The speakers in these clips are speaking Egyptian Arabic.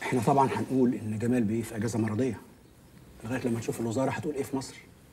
احنا طبعا هنقول ان جمال بيه في اجازه مرضيه لغايه لما نشوف الوزاره هتقول ايه في مصر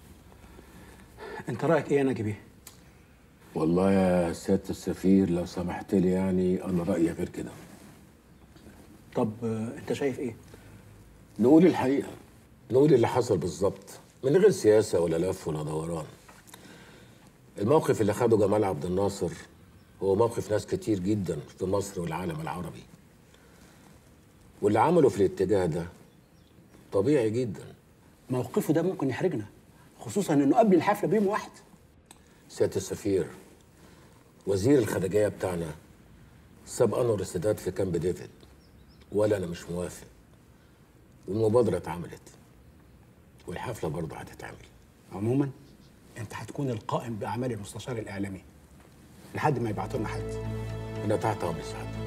انت رايك ايه يا ناجي بيه والله يا سيادة السفير لو سمحت لي يعني أنا رأيي غير كده طب آه، انت شايف ايه نقول الحقيقة نقول اللي حصل بالظبط من غير سياسة ولا لف ولا دوران الموقف اللي خده جمال عبد الناصر هو موقف ناس كتير جدا في مصر والعالم العربي واللي عمله في الاتجاه ده طبيعي جدا موقفه ده ممكن يحرجنا خصوصا انه قبل الحفله بيوم واحد سيادة السفير وزير الخارجية بتاعنا ساب أنور السادات في كامب ديفيد ولا أنا مش موافق والمبادرة اتعملت والحفلة برضه هتتعمل عموما انت هتكون القائم باعمال المستشار الاعلامي لحد ما يبعتوا لنا حد أنا تحت أمر سعادتك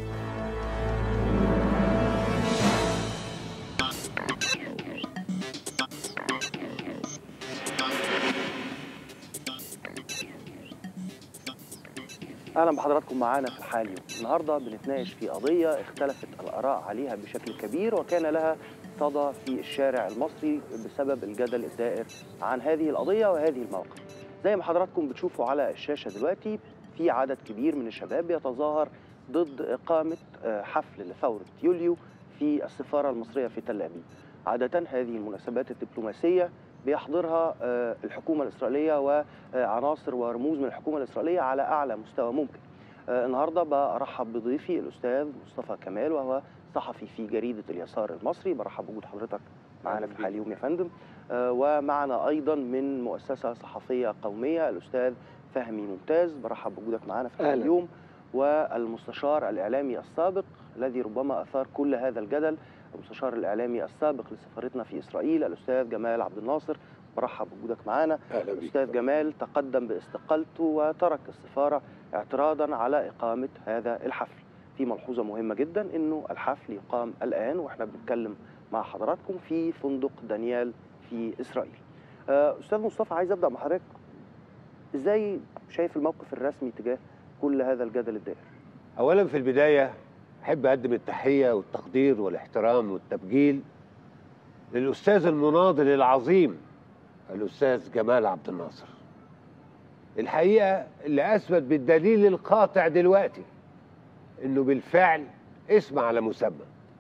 اهلا بحضراتكم معانا في الحال اليوم النهارده بنتناقش في قضيه اختلفت الاراء عليها بشكل كبير وكان لها صدى في الشارع المصري بسبب الجدل الدائر عن هذه القضيه وهذه المواقف زي ما حضراتكم بتشوفوا على الشاشه دلوقتي في عدد كبير من الشباب بيتظاهر ضد اقامه آه، حفل لثوره يوليو في السفاره المصريه في تل ابيب عاده هذه المناسبات الدبلوماسيه بيحضرها آه، الحكومه الاسرائيليه وعناصر ورموز من الحكومه الاسرائيليه على اعلى مستوى ممكن. آه، النهارده برحب بضيفي الاستاذ مصطفى كمال وهو صحفي في جريده اليسار المصري برحب بوجود حضرتك معانا في اليوم يا فندم آه، ومعنا ايضا من مؤسسه صحفيه قوميه الاستاذ فهمي ممتاز برحب بوجودك معانا في أهلاً. اليوم والمستشار الاعلامي السابق الذي ربما اثار كل هذا الجدل المستشار الاعلامي السابق لسفارتنا في اسرائيل الاستاذ جمال عبد الناصر برحب بوجودك معانا أهلا بيك الاستاذ جمال تقدم باستقالته وترك السفاره اعتراضا على اقامه هذا الحفل في ملحوظه مهمه جدا انه الحفل يقام الان واحنا بنتكلم مع حضراتكم في فندق دانيال في اسرائيل آه، استاذ مصطفى عايز ابدا مع حضرتك ازاي شايف الموقف الرسمي تجاه كل هذا الجدل الدائر اولا في البدايه احب اقدم التحيه والتقدير والاحترام والتبجيل للاستاذ المناضل العظيم الاستاذ جمال عبد الناصر الحقيقه اللي اثبت بالدليل القاطع دلوقتي انه بالفعل اسم على مسمى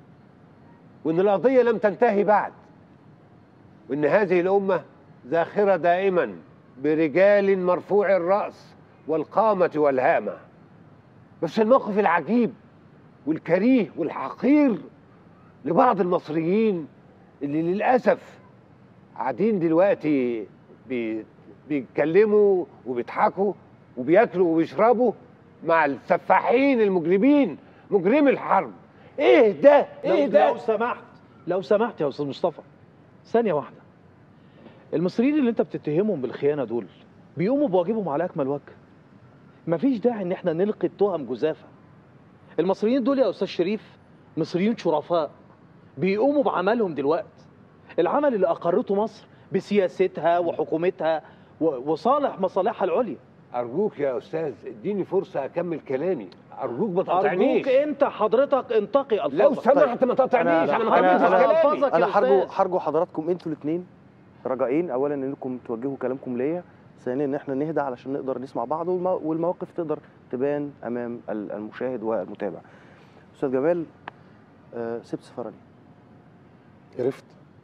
وان القضيه لم تنتهي بعد وان هذه الامه ذاخره دائما برجال مرفوع الراس والقامه والهامه بس الموقف العجيب والكريه والحقير لبعض المصريين اللي للاسف قاعدين دلوقتي بي بيتكلموا وبيضحكوا وبياكلوا وبيشربوا مع السفاحين المجرمين مجرمي الحرب ايه ده ايه لو, ده لو سمحت لو سمحت يا استاذ مصطفى ثانيه واحده المصريين اللي انت بتتهمهم بالخيانه دول بيقوموا بواجبهم على اكمل وجه مفيش داعي ان احنا نلقي التهم جزافه المصريين دول يا استاذ شريف مصريين شرفاء بيقوموا بعملهم دلوقتي العمل اللي اقرته مصر بسياستها وحكومتها و- وصالح مصالحها العليا ارجوك يا استاذ اديني فرصه اكمل كلامي ارجوك ما تقاطعنيش ارجوك انت حضرتك انتقي الفاظك لو سمحت ما تقاطعنيش انا ما كملتش كلامي ألفظك يا انا هرجو أستاذ. هرجو حضراتكم انتوا الاثنين رجائين اولا انكم توجهوا كلامكم ليا ثانيا ان احنا نهدى علشان نقدر نسمع بعض والمو- والمواقف تقدر تبان امام ال- المشاهد والمتابع استاذ جمال آه، سبت سفاره ليه؟ عرفت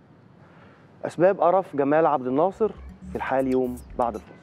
اسباب قرف جمال عبد الناصر في الحال يوم بعد الفاصل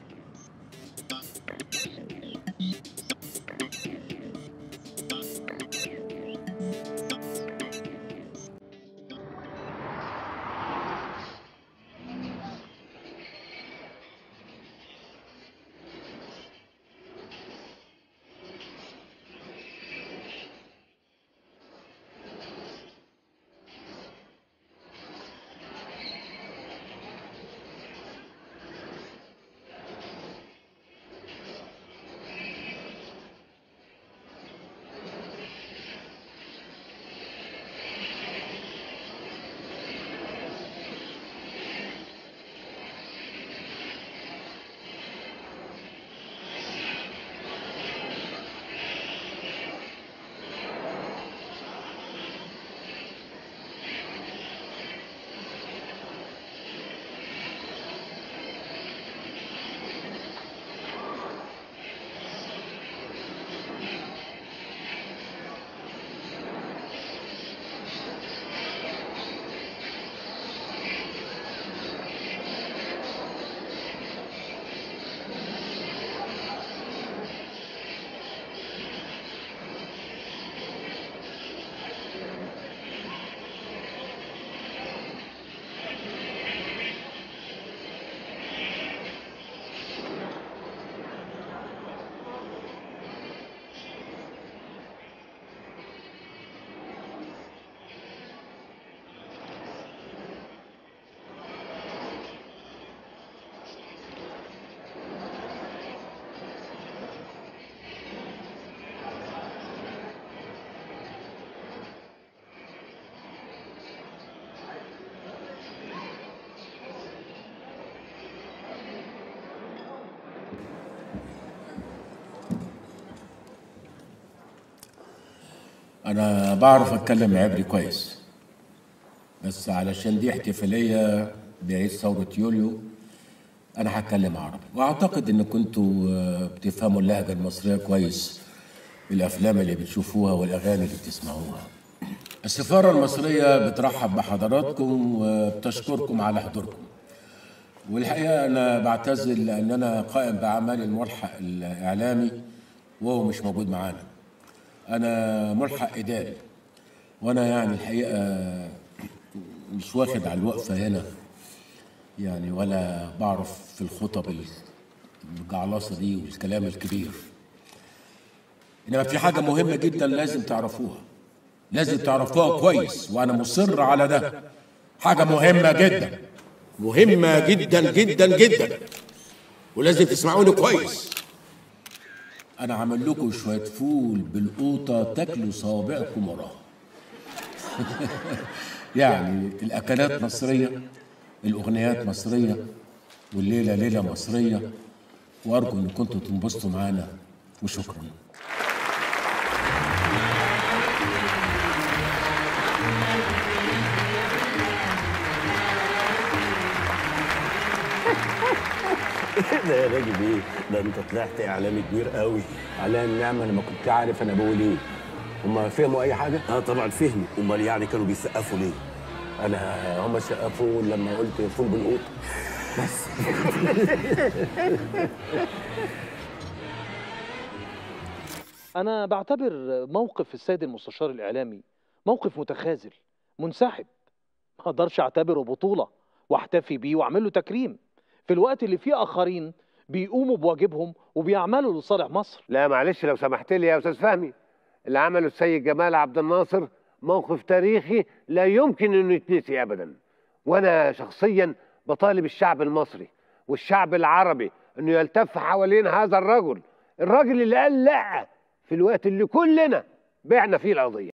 انا بعرف اتكلم عبري كويس بس علشان دي احتفاليه بعيد ثوره يوليو انا هتكلم عربي واعتقد ان كنتوا آه، بتفهموا اللهجه المصريه كويس بالافلام اللي بتشوفوها والاغاني اللي بتسمعوها السفاره المصريه بترحب بحضراتكم وبتشكركم على حضوركم والحقيقه انا بعتذر لان انا قائم باعمال الملحق الاعلامي وهو مش موجود معانا انا ملحق اداري وانا يعني الحقيقه مش واخد على الوقفه هنا يعني ولا بعرف في الخطب الجعلصه دي والكلام الكبير انما في حاجه مهمه جدا لازم تعرفوها لازم تعرفوها كويس وانا مصر على ده حاجه مهمه جدا مهمه جدا جدا جدا ولازم تسمعوني كويس انا عامل لكم شويه فول بالقوطه تاكلوا صوابعكم وراه يعني الاكلات مصريه الاغنيات مصريه والليله ليله مصريه وارجو ان كنتوا تنبسطوا معانا وشكرا ده يا راجل ايه ده انت طلعت اعلامي كبير قوي على النعمه انا ما كنت عارف انا بقول ايه هم فهموا اي حاجه اه طبعا فهموا امال يعني كانوا بيسقفوا ليه انا هم سقفوا لما قلت فول بالقوط أنا بعتبر موقف السيد المستشار الإعلامي موقف متخاذل منسحب ما أقدرش أعتبره بطولة وأحتفي بيه وأعمل له تكريم في الوقت اللي فيه آخرين بيقوموا بواجبهم وبيعملوا لصالح مصر لا معلش لو سمحت لي يا استاذ فهمي اللي عمله السيد جمال عبد الناصر موقف تاريخي لا يمكن انه يتنسي ابدا وانا شخصيا بطالب الشعب المصري والشعب العربي انه يلتف حوالين هذا الرجل الراجل اللي قال لا في الوقت اللي كلنا بعنا فيه القضيه